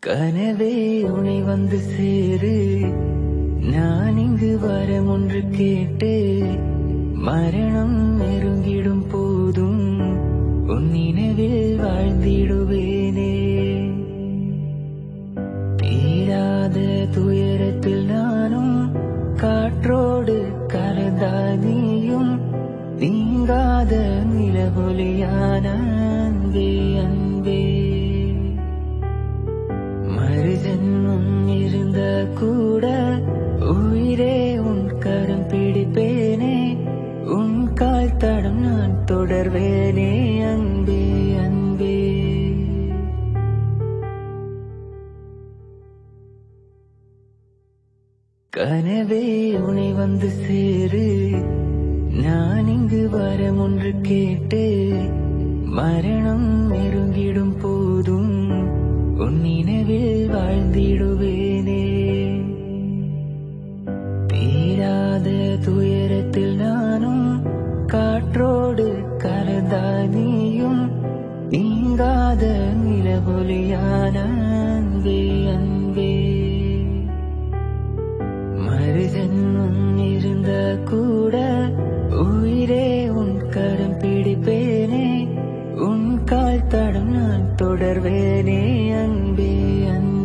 கனவே உனை வந்து சேரு நான் இங்கு வரம் ஒன்று கேட்டு மரணம் நெருங்கிடும் போதும் உன் நினைவில் வாழ்ந்திடுவேனே தீராத துயரத்தில் நானும் காற்றோடு கலந்தாய் நீயும் நீங்காத நிலவொலியான அன்பே அன்பே மறுஜன்மம் இருந்த கூட உயிரே உன் கரம் பிடிப்பேனே உன் கால் தடம் நான் தொடர்வேனே அன்பே அன்பே கனவே உனை வந்து சேரு நான் இங்கு வரம் ஒன்று கேட்டு மரணம் நெருங்கிடும் போதும் உன் நினைவில் வாழ்ந்திடுவேனே தீராத துயரத்தில் நானும் காற்றோடு கலந்தாய் நீயும் நீங்காத நிலவொலியான அன்பே அன்பே மறுஜன்மம் இருந்த கூட உயிரே உன் கரம் பிடிப்பேனே உன் கால் தடம் நான் தொடர்வேனே அன்பே அன்பே